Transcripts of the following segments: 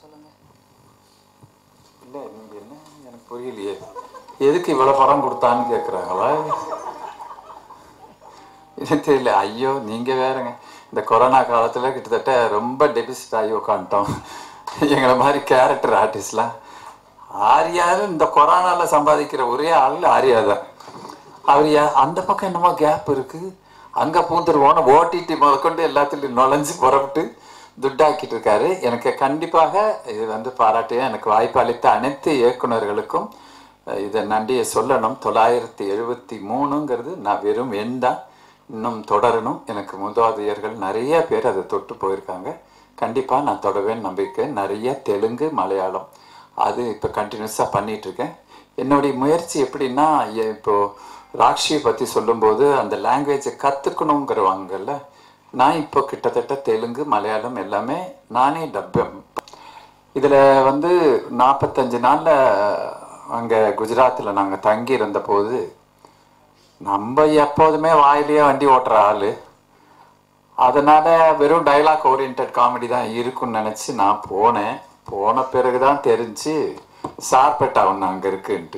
சொல்லுங்க இல்லை நீங்கள் என்ன எனக்கு புரியலையே எதுக்கு இவ்வளோ படம் கொடுத்தான்னு கேட்குறாங்களா எனக்கு தெரியல ஐயோ நீங்கள் வேறங்க இந்த கொரோனா காலத்தில் கிட்டத்தட்ட ரொம்ப டெபிசிட் ஆகி உட்காந்துட்டோம் எங்களை மாதிரி கேரக்டர் ஆர்டிஸ்ட்லாம் ஆரியாவும் இந்த கொரோனாவில் சம்பாதிக்கிற ஒரே ஆள் ஆரியா தான் அவர் யா- அந்த பக்கம் என்னமோ கேப் இருக்குது அங்கே பூந்துருவோன்னு ஓடிடி முதற்கொண்டு எல்லாத்துலையும் நுழைஞ்சு புறப்பட்டு துட்டாக்கிட்டு இருக்காரு எனக்கு கண்டிப்பாக இது வந்து பாராட்டிய எனக்கு வாய்ப்பு அளித்த அனைத்து இயக்குனர்களுக்கும் அஹ், இதை நன்றியை சொல்லணும் தொள்ளாயிரத்தி எழுபத்தி மூணுங்கிறது நான் வெறும் எண் தான் இன்னும் தொடரணும் எனக்கு முதலாளியர்கள் நிறைய பேர் அதை தொட்டு போயிருக்காங்க கண்டிப்பாக நான் தொடவேன்னு நம்பிக்கை நிறைய தெலுங்கு மலையாளம் அது இப்போ கண்டினியூஸாக பண்ணிட்டு இருக்கேன் என்னுடைய முயற்சி எப்படின்னா எ- இப்போ ராக்ஷியை பற்றி சொல்லும்போது அந்த லாங்குவேஜை கற்றுக்கணுங்கிறவாங்கல்ல நான் இப்போ கிட்டத்தட்ட தெலுங்கு மலையாளம் எல்லாமே நானே டப்பம் இதில் வந்து நாற்பத்தஞ்சு நாளில் அங்கே குஜராத்தில் நாங்கள் தங்கி இருந்தபோது நம்ம எப்போதுமே வாயிலேயே வண்டி ஓட்டுற ஆள் அதனால வெறும் டைலாக் ஓரியன்ட் காமெடி தான் இருக்குன்னு நினச்சி நான் போனேன் போன பிறகு தான் தெரிஞ்சு சார்பேட்டா ஒன்று அங்கே இருக்குன்ட்டு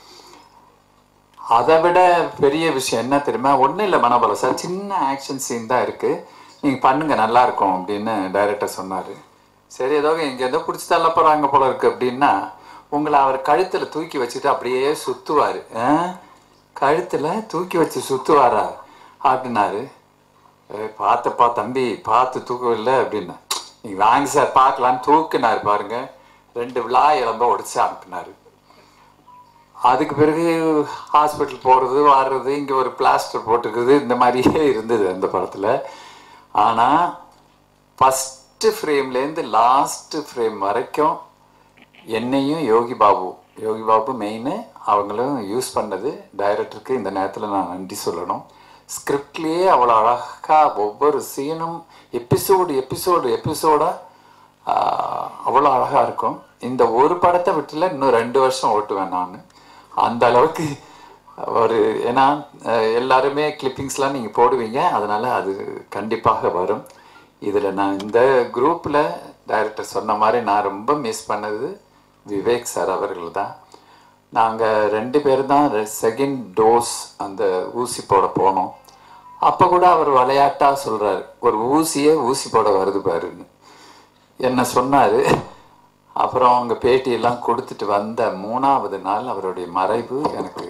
அதை விட பெரிய விஷயம் என்ன தெரியுமா ஒன்றும் இல்லை மனோபலம் சார் சின்ன ஆக்ஷன் சீன் தான் இருக்குது நீங்கள் பண்ணுங்க நல்லா இருக்கும் அப்படின்னு டைரக்டர் சொன்னார் சரி ஏதோ இங்கே ஏதோ பிடிச்சி தள்ள போகிறாங்க போல இருக்கு அப்படின்னா உங்களை அவர் கழுத்தில் தூக்கி வச்சுட்டு அப்படியே சுற்றுவார் கழுத்தில் தூக்கி வச்சு சுற்றுவாரா அப்படின்னாரு "ஏய், பார்த்துப்பா தம்பி பார்த்து தூக்கவில்லை அப்படின்னா நீங்கள் வாங்க சார் பார்க்கலான்னு தூக்குனாரு பாருங்க ரெண்டு விழா இளம்ப உடைச்சு அனுப்புனாரு அதுக்கு பிறகு ஹாஸ்பிட்டல் போகிறது வர்றது இங்கே ஒரு பிளாஸ்டர் போட்டுக்கிறது இந்த மாதிரியே இருந்தது அந்த படத்தில் ஆனால் ஃபஸ்ட்டு ஃப்ரேம்லேருந்து லாஸ்ட்டு ஃப்ரேம் வரைக்கும் என்னையும் யோகி பாபு யோகி பாபு மெயின் அவங்களும் யூஸ் பண்ணது டைரக்டருக்கு இந்த நேரத்தில் நான் நன்றி சொல்லணும் ஸ்கிரிப்ட்லேயே அவ்வளோ அழகாக ஒவ்வொரு சீனும் எபிசோடு எபிசோடு எபிசோடாக அவ்வளோ அழகாக இருக்கும் இந்த ஒரு படத்தை விட்டுல இன்னும் ரெண்டு வருஷம் ஓட்டுவேன் நான் அந்த அளவுக்கு ஒரு ஏன்னா அஹ், எல்லாருமே கிளிப்பிங்ஸ்லாம் நீங்கள் போடுவீங்க அதனால் அது கண்டிப்பாக வரும் இதில் நான் இந்த குரூப்பில் டைரக்டர் சொன்ன மாதிரி நான் ரொம்ப மிஸ் பண்ணது விவேக் சார் அவர்கள் தான் நாங்கள் ரெண்டு பேரும் தான் செகண்ட் டோஸ் அந்த ஊசி போட போனோம் அப்போ கூட அவர் விளையாட்டாக சொல்கிறாரு ஒரு ஊசியே ஊசி போட வருது பாருன்னு என்ன சொன்னார் அப்புறம் அவங்க பேட்டியெல்லாம் கொடுத்துட்டு வந்த மூணாவது நாள் அவருடைய மறைவு எனக்கு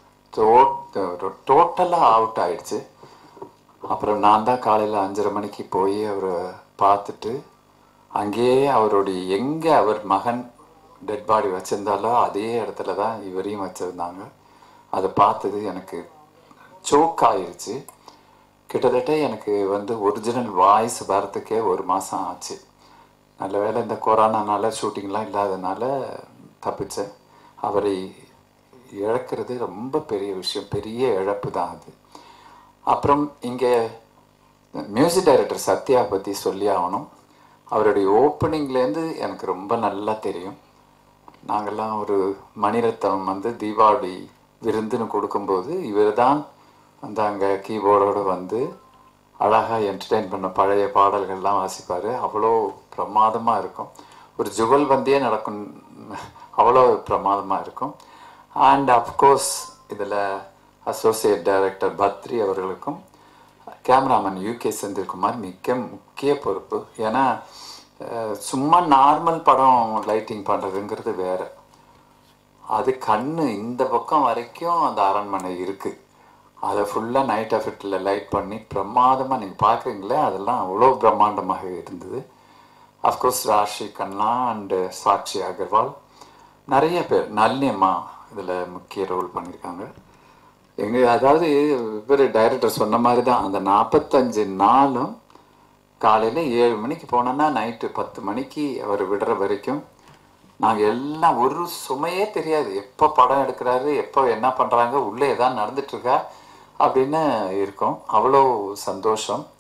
டோட்டலாக அவுட் ஆயிடுச்சு அப்புறம் நான் தான் காலையில் அஞ்சரை மணிக்கு போய் அவரை பார்த்துட்டு அங்கேயே அவருடைய எங்கே அவர் மகன் டெட் பாடி வச்சிருந்தாலோ அதே இடத்துல தான் இவரையும் வச்சுருந்தாங்க அதை பார்த்தது எனக்கு சோக் ஆயிருச்சு கிட்டத்தட்ட எனக்கு வந்து ஒரிஜினல் வாய்ஸ் வரத்துக்கே ஒரு மாதம் ஆச்சு நல்ல வேளை இந்த கொரோனானால ஷூட்டிங்லாம் இல்லாதனால தப்பிச்சேன் அவரை இழக்கிறது ரொம்ப பெரிய விஷயம் பெரிய இழப்பு தான் அது அப்புறம் இங்கே மியூசிக் டைரக்டர் சத்யா பற்றி சொல்லி ஆகணும் அவருடைய ஓப்பனிங்லேருந்து எனக்கு ரொம்ப நல்லா தெரியும் நாங்கள்லாம் ஒரு மணிரத்னம் வந்து தீபாவளி விருந்துன்னு கொடுக்கும்போது இவர் தான் வந்து அங்கே கீபோர்டோடு வந்து அழகாக என்டர்டெயின் பண்ண பழைய பாடல்கள்லாம் வாசிப்பார் அவ்வளோ பிரமாதமாக இருக்கும் ஒரு ஜுவல் வந்தியே நடக்கும் அவ்வளோ பிரமாதமாக இருக்கும் அண்ட் அஃப்கோர்ஸ் இதில் அசோசியேட் டைரக்டர் பத்ரி அவர்களுக்கும் கேமராமேன் யூகே செந்தில்குமார் மிக்க முக்கிய பொறுப்பு ஏன்னா அஹ், சும்மா நார்மல் படம் லைட்டிங் பண்ணுறதுங்கிறது வேற அது கண்ணு இந்த பக்கம் வரைக்கும் அந்த அரண்மனை இருக்குது அதை ஃபுல்லாக நைட் எஃபெக்டில் லைட் பண்ணி பிரமாதமாக நீங்கள் பார்க்குறீங்களே அதெல்லாம் அவ்வளோ பிரம்மாண்டமாக இருந்தது அஃப்கோர்ஸ் ராஷி கண்ணா அண்டு சாக்ஷி அகர்வால் நிறைய பேர் நல்லியம்மா இதில் முக்கிய ரோல் பண்ணியிருக்காங்க எங்க அதாவது இவர் டைரக்டர் சொன்ன மாதிரி தான் அந்த நாற்பத்தஞ்சு நாளும் காலையில் ஏழு மணிக்கு போனோன்னா நைட்டு பத்து மணிக்கு அவர் விடுற வரைக்கும் நாங்கள் எல்லாம் ஒரு சுமையே தெரியாது எப்போ படம் எடுக்கிறாரு எப்போ என்ன பண்ணுறாங்க உள்ளே எதாவது நடந்துட்டுருக்கா அப்படின்னு இருக்கோம் அவ்வளோ சந்தோஷம்